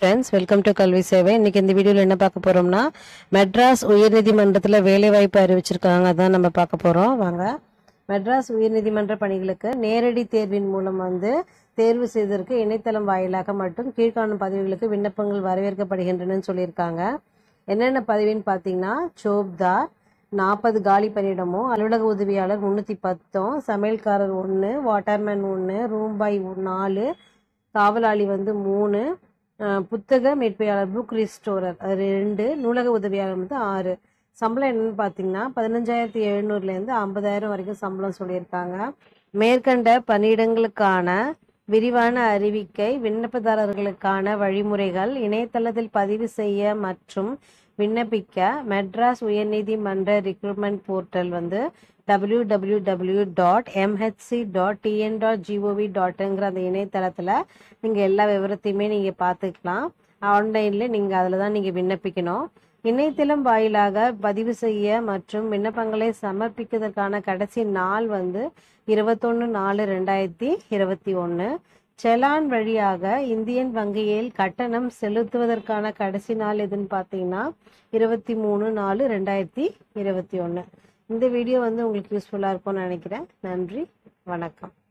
friends welcome to கல்வி சேவை இன்னைக்கு இந்த வீடியோவில் என்ன பார்க்க போறோம்னா மெட்ராஸ் உயர்நீதிமன்றத்தில் வேலைவாய்ப்பு அறிவிச்சிருக்காங்க அதான் நம்ம பார்க்க போறோம் வாங்க மெட்ராஸ் உயர்நீதிமன்ற பணிகளுக்கு நேரடி தேர்வின் மூலம் வந்து தேர்வு செய்வதற்கு இணையதளம் வாயிலாக மட்டும் கீழ்காணும் பதவிகளுக்கு விண்ணப்பங்கள் வரவேற்கப்படுகின்றனன்னு சொல்லியிருக்காங்க என்னென்ன பதவின்னு பார்த்தீங்கன்னா சோப்தார் நாற்பது காலி பணியிடமும் அலுவலக உதவியாளர் முந்நூற்றி பத்தும் சமையல்காரர் ஒன்று வாட்டர்மேன் ஒன்று ரூம் பாய் நாலு காவலாளி வந்து மூணு அஹ் புத்தக மேற்பாளர் புக் ரிஸ்டோரர் அது ரெண்டு நூலக உதவியாளர் வந்து ஆறு சம்பளம் என்னன்னு பார்த்தீங்கன்னா பதினஞ்சாயிரத்தி எழுநூறுலேருந்து ஐம்பதாயிரம் வரைக்கும் சம்பளம் சொல்லியிருக்காங்க மேற்கண்ட பணியிடங்களுக்கான விரிவான அறிவிக்கை விண்ணப்பதாரர்களுக்கான வழிமுறைகள் இணையதளத்தில் பதிவு செய்ய மற்றும் விண்ணப்பிக்க மெட்ராஸ் உயர்நீதிமன்ற ரிக்ரூட்மெண்ட் போர்ட்டல் வந்து W W W dot MHC dot TN dot GOV டாட்ங்கிற அந்த இணையதளத்தில் நீங்கள் எல்லா விவரத்தையுமே நீங்கள் பார்த்துக்கலாம் ஆன்லைனில் நீங்கள் அதில் தான் நீங்கள் விண்ணப்பிக்கணும் இணையதளம் வாயிலாக பதிவு செய்ய மற்றும் விண்ணப்பங்களை சமர்ப்பிக்கிறதுக்கான கடைசி நாள் வந்து இருபத்தொன்று நாலு ரெண்டாயிரத்தி இருபத்தி ஒன்று செலான் வழியாக இந்தியன் வங்கியில் கட்டணம் செலுத்துவதற்கான கடைசி நாள் எதுன்னு பார்த்தீங்கன்னா இருபத்தி மூணு நாலு ரெண்டாயிரத்தி இருபத்தி ஒன்று இந்த வீடியோ வந்து உங்களுக்கு யூஸ்ஃபுல்லாக இருக்கும்னு நினைக்கிறேன் நன்றி வணக்கம்